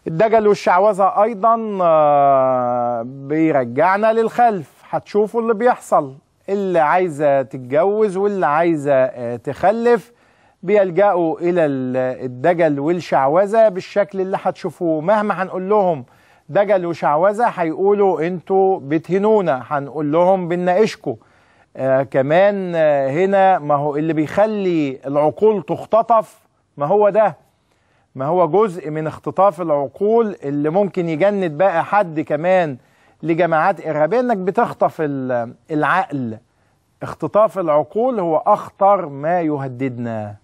الدجل والشعوذة أيضا آه، بيرجعنا للخلف هتشوفوا اللي بيحصل اللي عايزة تتجوز واللي عايزة آه، تخلف بيلجأوا إلى ال- الدجل والشعوذة بالشكل اللي هتشوفوه مهما هنقول لهم دجل وشعوذة هيقولوا انتوا بتهنونا هنقول لهم بنناقشكم آه كمان آه هنا ما هو اللي بيخلي العقول تختطف ما هو ده ما هو جزء من اختطاف العقول اللي ممكن يجند بقى حد كمان لجماعات إرهابية انك بتخطف ال- العقل اختطاف العقول هو أخطر ما يهددنا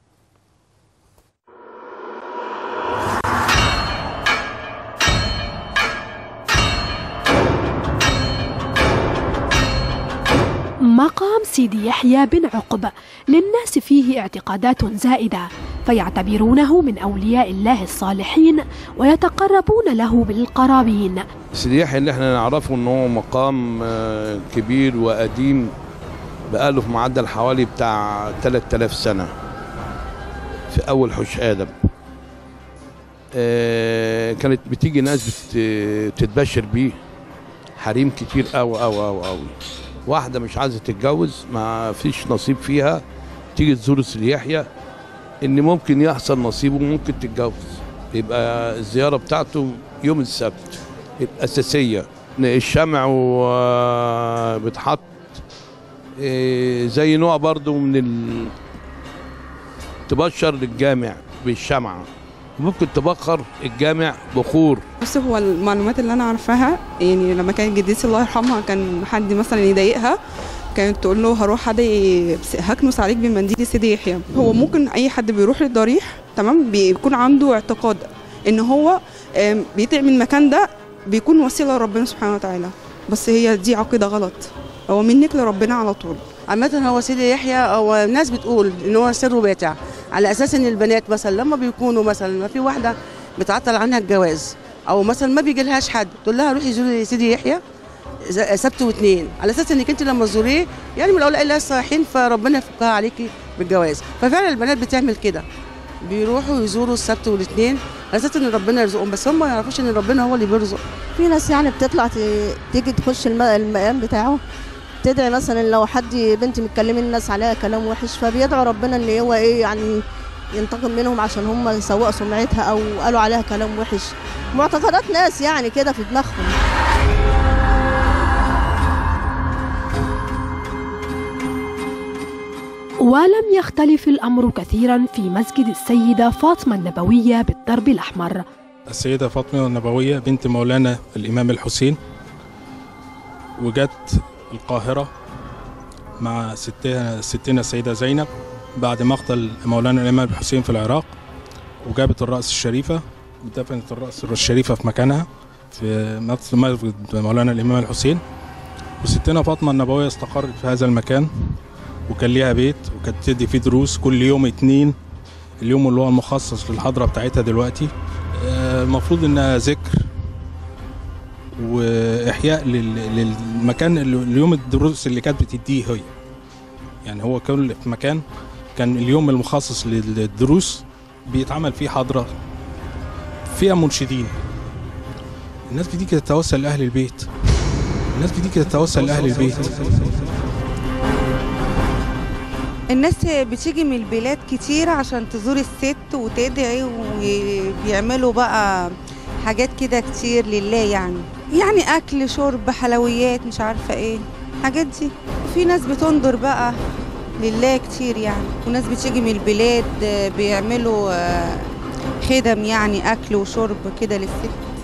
مقام سيدي يحيى بن عقبة للناس فيه اعتقادات زائدة فيعتبرونه من أولياء الله الصالحين ويتقربون له بالقرابين سيدي يحيى اللي احنا نعرفه ان هو مقام آه، كبير وقديم بقاله في معدل حوالي بتاع 3000 سنة في أول حوش آدم آه، كانت بتيجي ناس بت- بتتبشر بيه حريم كتير أوي أوي أوي أوي واحدة مش عايزة تتجوز ما فيش نصيب فيها تيجي تزور سيدي يحيى إن ممكن يحصل نصيب وممكن تتجوز يبقى الزيارة بتاعته يوم السبت يبقى أساسية الشمع و- بتحط إيه، زي نوع برضو من ال... تبشر للجامع بالشمعة ممكن تبخر الجامع بخور بص هو المعلومات اللي انا عارفاها يعني لما كانت جدتي الله يرحمها كان حد مثلا يضايقها كانت تقول له هروح ادعي بس- هكنس عليك بمنديل سيدي يحيى هو ممكن اي حد بيروح للضريح تمام بيكون عنده اعتقاد ان هو آم، بيدعي من المكان ده بيكون وسيله لربنا سبحانه وتعالى بس هي دي عقيده غلط هو منك لربنا على طول عامة هو سيدي يحيى هو الناس بتقول ان هو سره باتع على اساس ان البنات مثلا لما بيكونوا مثلا ما في واحده بتعطل عنها الجواز او مثلا ما بيجي لهاش حد تقول لها روحي زوري سيدي يحيى ز- سبت واثنين على اساس انك انت لما تزوريه يعني من اولياء الله الصالحين فربنا يفكها عليكي بالجواز ففعلا البنات بتعمل كده بيروحوا يزوروا السبت والاثنين على اساس ان ربنا يرزقهم بس هم ما يعرفوش ان ربنا هو اللي بيرزق في ناس يعني بتطلع ت- تيجي تخش الم- المقام بتاعه تدعي مثلا لو حد بنت متكلمين الناس عليها كلام وحش فبيدعوا ربنا ان هو ايه يعني ينتقم منهم عشان هم يسوقوا سمعتها او قالوا عليها كلام وحش معتقدات ناس يعني كده في دماغهم ولم يختلف الأمر كثيرا في مسجد السيدة فاطمة النبوية بالدرب الأحمر السيدة فاطمة النبوية بنت مولانا الإمام الحسين وجت القاهرة مع ستها ستنا السيدة زينب بعد مقتل مولانا الإمام الحسين في العراق وجابت الرأس الشريفة ودفنت الرأس الشريفة في مكانها في مسجد مولانا الإمام الحسين وستنا فاطمة النبوية استقرت في هذا المكان وكان ليها بيت وكانت تدي فيه دروس كل يوم اتنين اليوم اللي هو المخصص للحضرة بتاعتها دلوقتي آه، المفروض انها ذكر واحياء لل- للمكان اللي- اليوم الدروس اللي كانت بتديه هي يعني هو كان في مكان كان اليوم المخصص للدروس بيتعمل فيه حضرة فيها منشدين الناس بتيجي تتوسل لأهل البيت الناس بتيجي تتوسل لأهل البيت الناس بتيجي من البلاد كتير عشان تزور الست وتدعي وبيعملوا بقى حاجات كده كتير لله يعني يعني اكل شرب حلويات مش عارفه ايه حاجات دي في ناس بتنظر بقى لله كتير يعني وناس بتيجي من البلاد بيعملوا آه، خدم يعني اكل وشرب كده للست